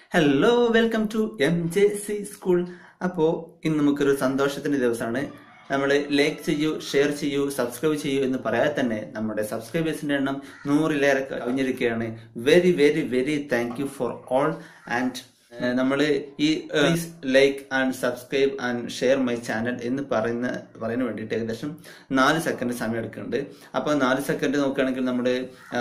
hello welcome to M J C school അപ്പോ ഇന്ന് നമുക്കൊരു സന്തോഷത്തിന്റെ ദിവസമാണ് നമ്മൾ ലൈക്ക് ചെയ്യൂ ഷെയർ ചെയ്യൂ സബ്സ്ക്രൈബ് ചെയ്യൂ എന്ന് പറയാതെ തന്നെ നമ്മുടെ സബ്സ്ക്രൈബേഴ്സിന്റെ എണ്ണം നൂറിലേറെ കഴിഞ്ഞിരിക്കുകയാണ് very very very thank you for all and നമ്മൾ ഈ please like and subscribe and share my channel എന്ന് പറയുന്ന പറയാൻ വേണ്ടിയിട്ട് ഏകദേശം നാല് സെക്കൻഡ് സമയം എടുക്കുന്നുണ്ട് അപ്പോൾ നാല് സെക്കൻഡ് നോക്കുകയാണെങ്കിൽ നമ്മുടെ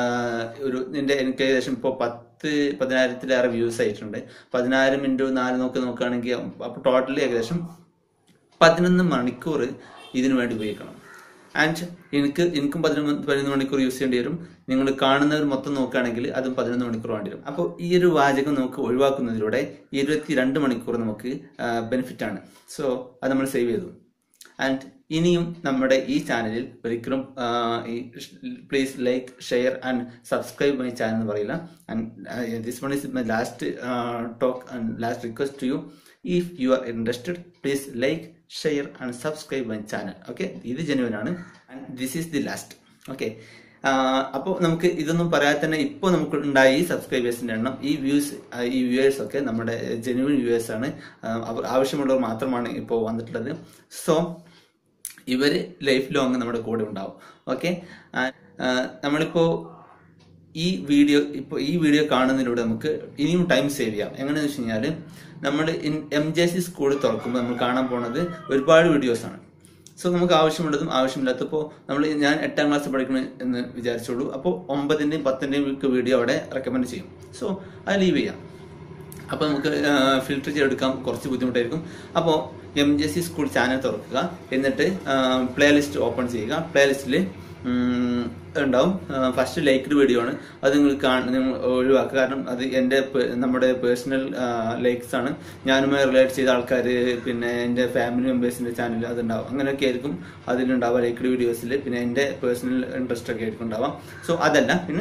ഒരു നിന്റെ എനിക്ക് ഏകദേശം ഇപ്പോൾ പത്ത് പതിനായിരത്തിലേറെ വ്യൂസ് ആയിട്ടുണ്ട് പതിനായിരം ഇൻറ്റു നാല് നോക്കി നോക്കുകയാണെങ്കിൽ അപ്പോൾ ടോട്ടലി ഏകദേശം പതിനൊന്ന് മണിക്കൂർ ഇതിനു വേണ്ടി ഉപയോഗിക്കണം ആൻഡ് എനിക്ക് എനിക്കും പതിനൊന്ന് പതിനൊന്ന് മണിക്കൂർ യൂസ് ചെയ്യേണ്ടി വരും നിങ്ങൾ കാണുന്നവർ മൊത്തം നോക്കുകയാണെങ്കിൽ അതും പതിനൊന്ന് മണിക്കൂർ വേണ്ടി വരും അപ്പോൾ ഈ ഒരു വാചകം നമുക്ക് ഒഴിവാക്കുന്നതിലൂടെ ഇരുപത്തി രണ്ട് മണിക്കൂർ നമുക്ക് ബെനിഫിറ്റ് ആണ് സോ അത് നമ്മൾ സേവ് ചെയ്തു ആൻഡ് ഇനിയും നമ്മുടെ ഈ ചാനലിൽ ഒരിക്കലും please like share and subscribe my channel എന്ന് പറയില്ല and this one is my last talk and last request to you if you are interested please like share and subscribe my channel okay ഇത് genuine ആണ് and this is the last okay അപ്പോൾ നമുക്ക് ഇതൊന്നും പറയാതെ തന്നെ ഇപ്പോൾ നമുക്ക് ഉണ്ടായ ഈ സബ്സ്ക്രൈബേഴ്സിന്റെ എണ്ണം ഈ വ്യൂസ് ഈ വ്യൂവേഴ്സ് ഒക്കെ നമ്മുടെ ജെനുവൻ വ്യൂവേഴ്സ് ആണ് അവർ ആവശ്യമുള്ളവർ മാത്രമാണ് ഇപ്പോൾ വന്നിട്ടുള്ളത് സോ ഇവര് ലൈഫ് ലോങ് നമ്മുടെ കൂടെ ഉണ്ടാവും ഓക്കെ നമ്മളിപ്പോ ഈ വീഡിയോ ഇപ്പോൾ ഈ വീഡിയോ കാണുന്നതിലൂടെ നമുക്ക് ഇനിയും ടൈം സേവ് ചെയ്യാം എങ്ങനെയാണെന്ന് വെച്ച് കഴിഞ്ഞാൽ നമ്മൾ എം ജെ സി സ്കൂൾ തുറക്കുമ്പോൾ നമ്മൾ കാണാൻ പോണത് ഒരുപാട് വീഡിയോസ് ആണ് സോ നമുക്ക് ആവശ്യമുള്ളതും ആവശ്യമില്ലാത്തപ്പോൾ നമ്മൾ ഞാൻ എട്ടാം ക്ലാസ് പഠിക്കണം എന്ന് വിചാരിച്ചോളൂ അപ്പോൾ ഒമ്പതിൻ്റെയും പത്തിൻ്റെയും വീഡിയോ അവിടെ റെക്കമെൻഡ് ചെയ്യും സോ അത് ലീവ് ചെയ്യാം അപ്പോൾ നമുക്ക് ഫിൽറ്റർ ചെയ്തെടുക്കാൻ കുറച്ച് ബുദ്ധിമുട്ടായിരിക്കും അപ്പോൾ M J C school channel തുറക്കുക എന്നിട്ട് പ്ലേലിസ്റ്റ് ഓപ്പൺ ചെയ്യുക പ്ലേലിസ്റ്റിൽ ഉണ്ടാവും ഫസ്റ്റ് ലൈക്ക്ഡ് വീഡിയോ ആണ് അത് നിങ്ങൾ നിങ്ങൾ ഒഴിവാക്കുക കാരണം അത് എൻ്റെ നമ്മുടെ പേഴ്സണൽ ലൈക്സ് ആണ് ഞാനുമായി റിലേറ്റ് ചെയ്ത ആൾക്കാർ പിന്നെ എൻ്റെ ഫാമിലി മെമ്പേഴ്സിൻ്റെ ചാനൽ അതുണ്ടാവും അങ്ങനെയൊക്കെ ആയിരിക്കും അതിലുണ്ടാവുക ലൈക്ക്ഡ് വീഡിയോസിൽ പിന്നെ എൻ്റെ പേഴ്സണൽ ഇൻട്രസ്റ്റ് ഒക്കെ ആയിരിക്കും ഉണ്ടാവാം സോ അതല്ല പിന്നെ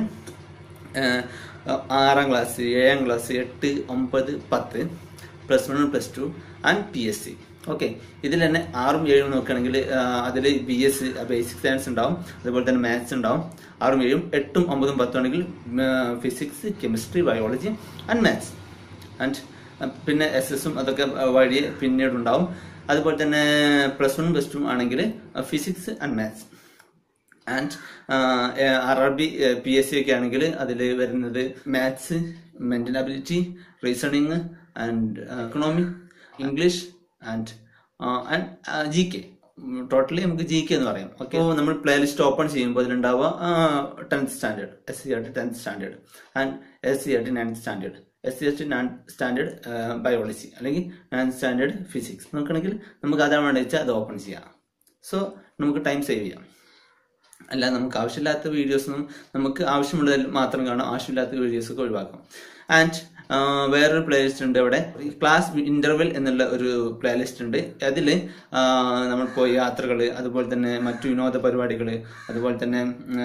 ആറാം ക്ലാസ് ഏഴാം ക്ലാസ് എട്ട് ഒമ്പത് പത്ത് plus one plus two and P S C okay ഇതിൽ തന്നെ ആറും ഏഴും നോക്കുകയാണെങ്കിൽ അതിൽ ബി എസ് ബേസിക് സയൻസ് ഉണ്ടാവും അതുപോലെ തന്നെ മാത്സ് ഉണ്ടാവും ആറും ഏഴും എട്ടും ഒമ്പതും പത്തും ആണെങ്കിൽ physics chemistry biology and maths and പിന്നെ എസ് എസും അതൊക്കെ വഴി പിന്നീട് ഉണ്ടാവും അതുപോലെ തന്നെ പ്ലസ് വൺ പ്ലസ് ടു ആണെങ്കിൽ ഫിസിക്സ് ആൻഡ് മാത്സ് ആൻഡ് അറബി പി എസ് സി ഒക്കെ ആണെങ്കിൽ അതിൽ വരുന്നത് maths mental ability reasoning and economy English and and G K totally നമുക്ക് ജി കെ എന്ന് പറയാം ഓക്കെ നമ്മൾ പ്ലേലിസ്റ്റ് ഓപ്പൺ ചെയ്യുമ്പോൾ അതിലുണ്ടാവുക tenth standard S C R T tenth standard and S C R T ninth standard S C S T nine standard biology അല്ലെങ്കിൽ ninth standard physics നോക്കുകയാണെങ്കിൽ നമുക്ക് അതാണ് വേണ്ടത് വെച്ചാൽ അത് ഓപ്പൺ ചെയ്യാം സോ നമുക്ക് ടൈം സേവ് ചെയ്യാം അല്ല നമുക്ക് ആവശ്യമില്ലാത്ത വീഡിയോസൊന്നും നമുക്ക് ആവശ്യമുള്ളത് മാത്രം കാണാം ആവശ്യമില്ലാത്ത വീഡിയോസ് ഒക്കെ ഒഴിവാക്കാം ആൻഡ് വേറൊരു പ്ലേലിസ്റ്റ് ഉണ്ട് ഇവിടെ ക്ലാസ് ഇന്റർവെൽ എന്നുള്ള ഒരു പ്ലേലിസ്റ്റ് ഉണ്ട് അതിൽ നമ്മളിപ്പോൾ യാത്രകൾ അതുപോലെ തന്നെ മറ്റു വിനോദ പരിപാടികൾ അതുപോലെ തന്നെ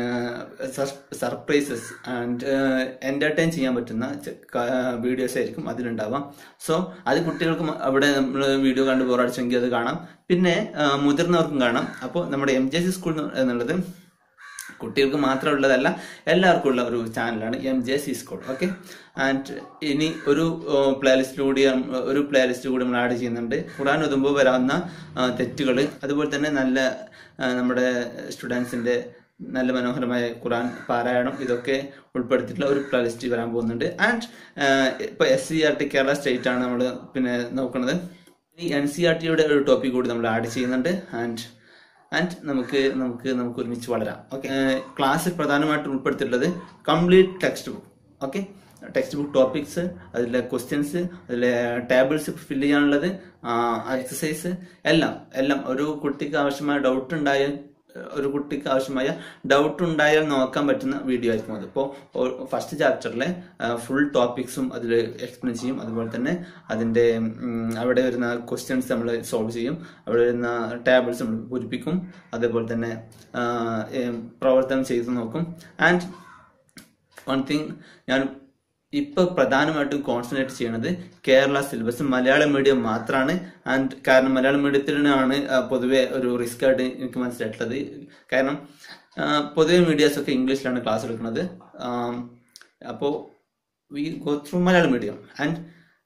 സർപ്രൈസസ് ആൻഡ് എന്റർടൈൻ ചെയ്യാൻ പറ്റുന്ന വീഡിയോസ് ആയിരിക്കും അതിലുണ്ടാവാം സോ അത് കുട്ടികൾക്ക് അവിടെ നമ്മൾ വീഡിയോ കണ്ട് ബോറടിച്ചെങ്കിൽ അത് കാണാം പിന്നെ മുതിർന്നവർക്കും കാണാം അപ്പോൾ നമ്മുടെ എം ജെ സി സ്കൂൾ എന്നുള്ളത് കുട്ടികൾക്ക് മാത്രമുള്ളതല്ല എല്ലാവർക്കും ഉള്ള ഒരു ചാനലാണ് M J C school okay and ഇനി ഒരു പ്ലേലിസ്റ്റ് കൂടി ഒരു പ്ലേലിസ്റ്റ് കൂടി നമ്മൾ ആഡ് ചെയ്യുന്നുണ്ട് ഖുറാൻ ഒതുമ്പോൾ വരാവുന്ന തെറ്റുകൾ അതുപോലെ തന്നെ നല്ല നമ്മുടെ സ്റ്റുഡൻസിന്റെ നല്ല മനോഹരമായ ഖുറാൻ പാരായണം ഇതൊക്കെ ഉൾപ്പെടുത്തിയിട്ടുള്ള ഒരു പ്ലേലിസ്റ്റ് വരാൻ പോകുന്നുണ്ട് ആൻഡ് ഇപ്പൊ S C R T Kerala state ആണ് നമ്മൾ പിന്നെ നോക്കുന്നത് ഇനി എൻ സി ആർ ടിയുടെ ഒരു ടോപ്പിക് കൂടി നമ്മൾ ആഡ് ചെയ്യുന്നുണ്ട് ആൻഡ് ആൻഡ് നമുക്ക് നമുക്ക് നമുക്ക് ഒരുമിച്ച് വളരാം ഓക്കെ ക്ലാസ്സിൽ പ്രധാനമായിട്ടും ഉൾപ്പെടുത്തിയിട്ടുള്ളത് complete text book okay text book topics അതിലെ ക്വസ്റ്റ്യൻസ് അതിലെ ടേബിൾസ് ഫില്ല് ചെയ്യാനുള്ളത് എക്സസൈസ് എല്ലാം എല്ലാം ഒരു കുട്ടിക്ക് ആവശ്യമായ ഡൗട്ട് ഉണ്ടായ ഒരു കുട്ടിക്ക് ആവശ്യമായ ഡൗട്ട് ഉണ്ടായാൽ നോക്കാൻ പറ്റുന്ന വീഡിയോ ആയിരിക്കും അത് ഇപ്പോൾ ഫസ്റ്റ് ചാപ്റ്ററിലെ ഫുൾ ടോപ്പിക്സും അതിൽ എക്സ്പ്ലെയിൻ ചെയ്യും അതുപോലെ തന്നെ അതിൻ്റെ അവിടെ വരുന്ന ക്വസ്റ്റ്യൻസ് നമ്മൾ സോൾവ് ചെയ്യും അവിടെ വരുന്ന ടേബിൾസ് നമ്മൾ പൂരിപ്പിക്കും അതേപോലെ തന്നെ പ്രവർത്തനം ചെയ്ത് നോക്കും ആൻഡ് വൺ തിങ് ഞാൻ ഇപ്പൊ പ്രധാനമായിട്ടും കോൺസെൻട്രേറ്റ് ചെയ്യുന്നത് കേരള സിലബസ് മലയാളം മീഡിയം മാത്രമാണ് ആൻഡ് കാരണം മലയാളം മീഡിയത്തിനാണ് പൊതുവെ ഒരു റിസ്ക് ആയിട്ട് എനിക്ക് മനസ്സിലായിട്ടുള്ളത് കാരണം പൊതുവെ മീഡിയാസ് ഒക്കെ ഇംഗ്ലീഷിലാണ് ക്ലാസ് എടുക്കുന്നത് അപ്പോൾ we go through Malayalam medium and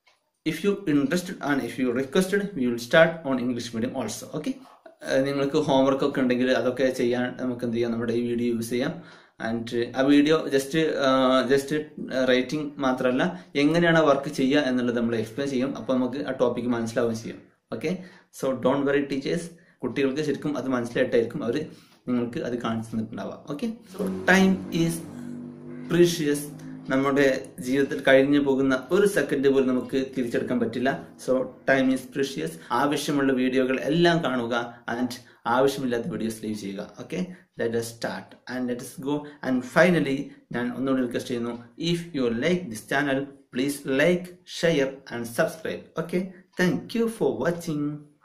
if you interested and if you requested we will start on English medium also okay നിങ്ങൾക്ക് ഹോംവർക്ക് ഒക്കെ ഉണ്ടെങ്കിൽ അതൊക്കെ ചെയ്യാൻ നമുക്ക് എന്ത് ചെയ്യാം നമ്മുടെ ഈ വീഡിയോ യൂസ് ചെയ്യാം ആൻഡ് ആ വീഡിയോ ജസ്റ്റ് ജസ്റ്റ് റൈറ്റിംഗ് മാത്രമല്ല എങ്ങനെയാണ് വർക്ക് ചെയ്യുക എന്നുള്ളത് നമ്മൾ എക്സ്പ്ലെയിൻ ചെയ്യും അപ്പോൾ നമുക്ക് ആ ടോപ്പിക്ക് മനസ്സിലാവുകയും ചെയ്യും okay so don't worry teachers കുട്ടികൾക്ക് ശരിക്കും അത് മനസ്സിലായിട്ടായിരിക്കും അവർ നിങ്ങൾക്ക് അത് കാണിച്ചു തന്നിട്ടുണ്ടാവുക okay so time is precious നമ്മുടെ ജീവിതത്തിൽ കഴിഞ്ഞു പോകുന്ന ഒരു സെക്കൻഡ് പോലും നമുക്ക് തിരിച്ചെടുക്കാൻ പറ്റില്ല സോ ടൈം ഈസ് പ്രീഷ്യസ് ആവശ്യമുള്ള വീഡിയോകൾ എല്ലാം കാണുക ആൻഡ് ആവശ്യമില്ലാത്ത വീഡിയോസ് ലീവ് ചെയ്യുക okay let start and let go and finally ഞാൻ ഒന്നുകൂടി റിക്വസ്റ്റ് ചെയ്യുന്നു if you like this channel please like share and subscribe okay thank you for watching